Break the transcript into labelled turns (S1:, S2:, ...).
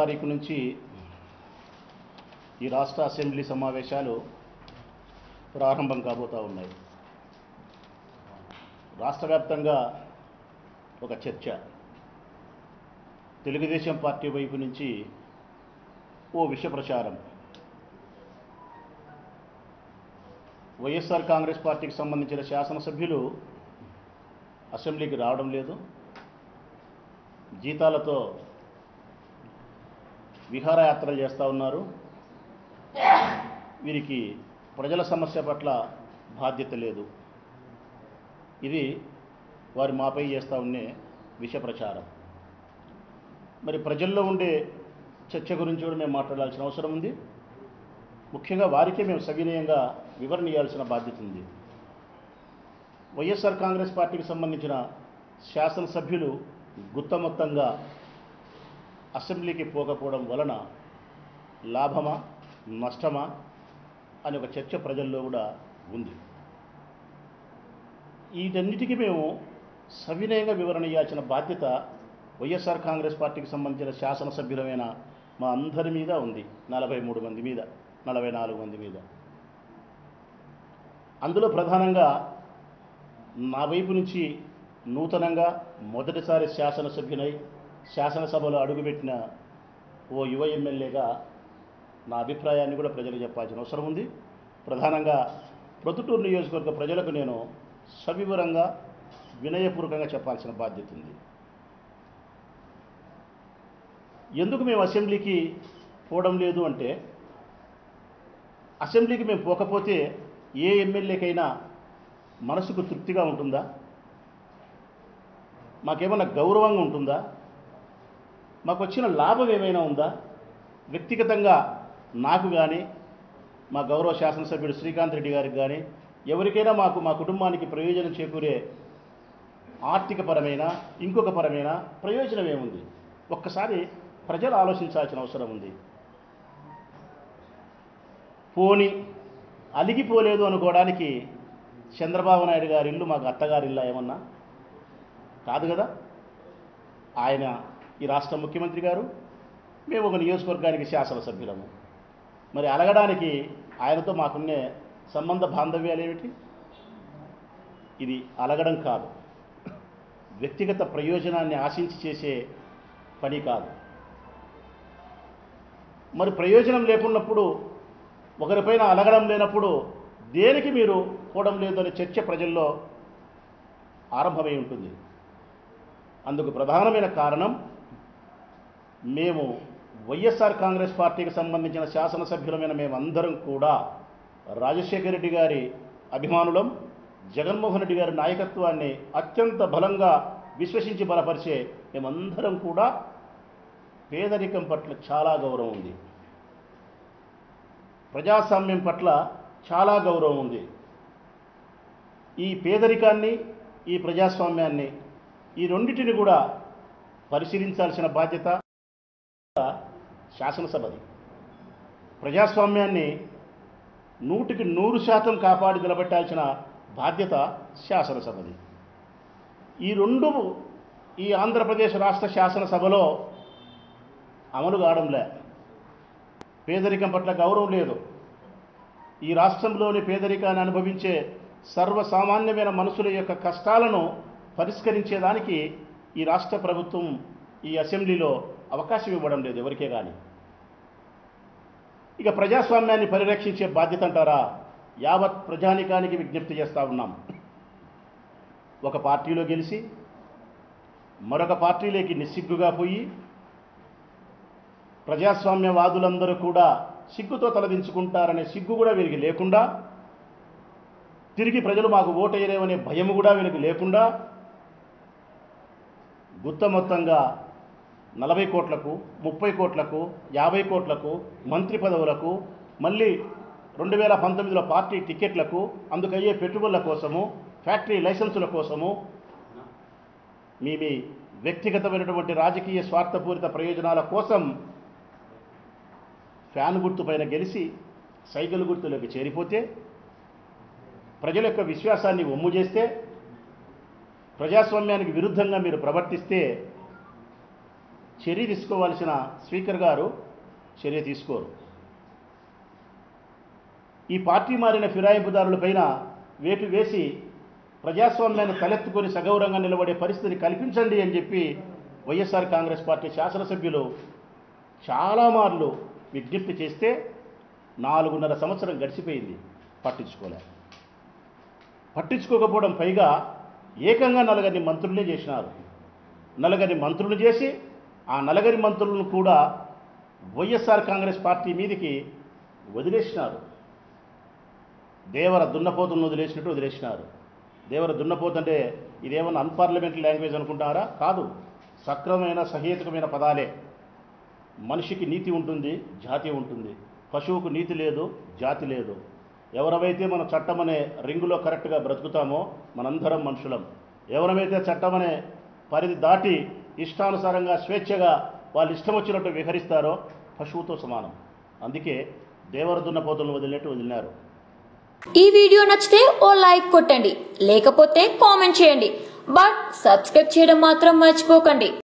S1: తారీఖు నుంచి ఈ రాష్ట్ర అసెంబ్లీ సమావేశాలు ప్రారంభం కాబోతూ ఉన్నాయి రాష్ట్ర వ్యాప్తంగా ఒక చర్చ తెలుగుదేశం పార్టీ వైపు నుంచి ఓ విష ప్రచారం వైఎస్ఆర్ కాంగ్రెస్ పార్టీకి సంబంధించిన శాసనసభ్యులు అసెంబ్లీకి రావడం లేదు జీతాలతో విహారయాత్రలు చేస్తూ ఉన్నారు వీరికి ప్రజల సమస్య పట్ల బాధ్యత లేదు ఇది వారి మాపై చేస్తూ ఉండే విష ప్రచారం మరి ప్రజల్లో ఉండే చర్చ గురించి కూడా మేము మాట్లాడాల్సిన అవసరం ఉంది ముఖ్యంగా వారికే మేము సవినయంగా వివరణ ఇవ్వాల్సిన బాధ్యత ఉంది వైఎస్ఆర్ కాంగ్రెస్ పార్టీకి సంబంధించిన శాసనసభ్యులు గుత్తమొత్తంగా అసెంబ్లీకి పోకపోవడం వలన లాభమా నష్టమా అని ఒక చర్చ ప్రజల్లో కూడా ఉంది వీటన్నిటికీ మేము సవినయంగా వివరణ ఇవ్వాల్సిన బాధ్యత వైఎస్ఆర్ కాంగ్రెస్ పార్టీకి సంబంధించిన శాసనసభ్యులమైన మా అందరి మీద ఉంది నలభై మూడు మంది మీద నలభై నాలుగు మంది మీద అందులో ప్రధానంగా నా వైపు నుంచి నూతనంగా మొదటిసారి శాసనసభ్యునై శాసనసభలో అడుగుపెట్టిన ఓ యువ ఎమ్మెల్యేగా నా అభిప్రాయాన్ని కూడా ప్రజలకు చెప్పాల్సిన అవసరం ఉంది ప్రధానంగా ప్రొద్దుటూరు నియోజకవర్గ ప్రజలకు నేను సవివరంగా వినయపూర్వకంగా చెప్పాల్సిన బాధ్యత ఉంది ఎందుకు మేము అసెంబ్లీకి పోవడం లేదు అంటే అసెంబ్లీకి మేము పోకపోతే ఏ ఎమ్మెల్యేకైనా మనసుకు తృప్తిగా ఉంటుందా మాకేమైనా గౌరవంగా ఉంటుందా మాకు వచ్చిన లాభం ఏమైనా ఉందా వ్యక్తిగతంగా నాకు కానీ మా గౌరవ శాసనసభ్యుడు శ్రీకాంత్ రెడ్డి గారికి కానీ ఎవరికైనా మాకు మా కుటుంబానికి ప్రయోజనం చేకూరే ఆర్థిక పరమైన ఇంకొక పరమైన ప్రయోజనం ఏముంది ఒక్కసారి ప్రజలు ఆలోచించాల్సిన అవసరం ఉంది పోని అలిగిపోలేదు అనుకోవడానికి చంద్రబాబు నాయుడు గారి ఇల్లు మాకు అత్తగారి ఇల్లు ఏమన్నా కాదు కదా ఆయన ఈ రాష్ట్ర ముఖ్యమంత్రి గారు మేము ఒక నియోజకవర్గానికి శాసనసభ్యులము మరి అలగడానికి ఆయనతో మాకున్నే సంబంధ బాంధవ్యాలు ఏమిటి ఇది అలగడం కాదు వ్యక్తిగత ప్రయోజనాన్ని ఆశించి చేసే పని కాదు మరి ప్రయోజనం లేకున్నప్పుడు ఒకరిపైన అలగడం లేనప్పుడు దేనికి మీరు పోవడం లేదు అనే చర్చ ప్రజల్లో ఆరంభమై ఉంటుంది అందుకు ప్రధానమైన కారణం మేము వైఎస్ఆర్ కాంగ్రెస్ పార్టీకి సంబంధించిన శాసనసభ్యులమైన మేమందరం కూడా రాజశేఖర రెడ్డి గారి అభిమానులం జగన్మోహన్ రెడ్డి గారి నాయకత్వాన్ని అత్యంత బలంగా విశ్వసించి బలపరిచే మేమందరం కూడా పేదరికం పట్ల చాలా గౌరవం ఉంది ప్రజాస్వామ్యం పట్ల చాలా గౌరవం ఉంది ఈ పేదరికాన్ని ఈ ప్రజాస్వామ్యాన్ని ఈ రెండింటిని కూడా పరిశీలించాల్సిన బాధ్యత శాసనసభది ప్రజాస్వామ్యాన్ని నూటికి నూరు శాతం కాపాడి నిలబెట్టాల్సిన బాధ్యత శాసనసభది ఈ రెండు ఈ ఆంధ్రప్రదేశ్ రాష్ట్ర శాసనసభలో అమలు కావడంలే పేదరికం పట్ల గౌరవం లేదు ఈ రాష్ట్రంలోని పేదరికాన్ని అనుభవించే సర్వసామాన్యమైన మనుషుల యొక్క కష్టాలను పరిష్కరించేదానికి ఈ రాష్ట్ర ప్రభుత్వం ఈ అసెంబ్లీలో అవకాశం ఇవ్వడం లేదు ఎవరికే కానీ ఇక ప్రజాస్వామ్యాన్ని పరిరక్షించే బాధ్యత అంటారా యావత్ ప్రజానికానికి విజ్ఞప్తి చేస్తూ ఉన్నాం ఒక పార్టీలో గెలిచి మరొక పార్టీలోకి నిస్సిగ్గుగా పోయి ప్రజాస్వామ్యవాదులందరూ కూడా సిగ్గుతో తలదించుకుంటారనే సిగ్గు కూడా వీరికి లేకుండా తిరిగి ప్రజలు మాకు ఓటేయలేమనే భయం కూడా వీరికి లేకుండా గుత్త మొత్తంగా నలభై కోట్లకు ముప్పై కోట్లకు యాభై కోట్లకు మంత్రి పదవులకు మళ్ళీ రెండు వేల పంతొమ్మిదిలో పార్టీ టికెట్లకు అందుకయ్యే పెట్టుబడుల కోసము ఫ్యాక్టరీ లైసెన్సుల కోసము మీ మీ వ్యక్తిగతమైనటువంటి రాజకీయ స్వార్థపూరిత ప్రయోజనాల కోసం ఫ్యాన్ గుర్తు పైన గెలిచి సైకిల్ గుర్తులోకి చేరిపోతే ప్రజల యొక్క విశ్వాసాన్ని ఒమ్ము చేస్తే ప్రజాస్వామ్యానికి విరుద్ధంగా మీరు ప్రవర్తిస్తే చర్య తీసుకోవాల్సిన స్పీకర్ గారు చర్య తీసుకోరు ఈ పార్టీ మారిన ఫిరాయింపుదారులపైన వేటు వేసి ప్రజాస్వామ్యాన్ని తలెత్తుకొని సగౌరవంగా నిలబడే పరిస్థితిని కల్పించండి అని చెప్పి వైఎస్ఆర్ కాంగ్రెస్ పార్టీ శాసనసభ్యులు చాలా మార్లు విజ్ఞప్తి చేస్తే నాలుగున్నర సంవత్సరం గడిచిపోయింది పట్టించుకోలే పట్టించుకోకపోవడం పైగా ఏకంగా నలుగురిని మంత్రులే చేసినారు నలుగురి మంత్రులు చేసి ఆ నలుగురి మంత్రులను కూడా వైఎస్ఆర్ కాంగ్రెస్ పార్టీ మీదికి వదిలేసినారు దేవర దున్నపోతులను వదిలేసినట్టు వదిలేసినారు దేవర దున్నపోతు అంటే ఇదేమన్నా అన్పార్లమెంటరీ లాంగ్వేజ్ అనుకుంటారా కాదు సక్రమైన సహేతుకమైన పదాలే మనిషికి నీతి ఉంటుంది జాతి ఉంటుంది పశువుకు నీతి లేదు జాతి లేదు ఎవరైతే మన చట్టం అనే రింగులో కరెక్ట్గా బ్రతుకుతామో మనందరం మనుషులం ఎవరమైతే చట్టం అనే పరిధి దాటి ఇష్టానుసారంగా స్వేచ్ఛగా వాళ్ళు ఇష్టం వచ్చినట్టు విహరిస్తారో పశువుతో సమానం అందుకే దేవర దున్నపోతులను వదిలినట్టు వదిలినారు
S2: ఈ వీడియో నచ్చితే ఓ లైక్ కొట్టండి లేకపోతే కామెంట్ చేయండి బట్ సబ్స్క్రైబ్ చేయడం మాత్రం మర్చిపోకండి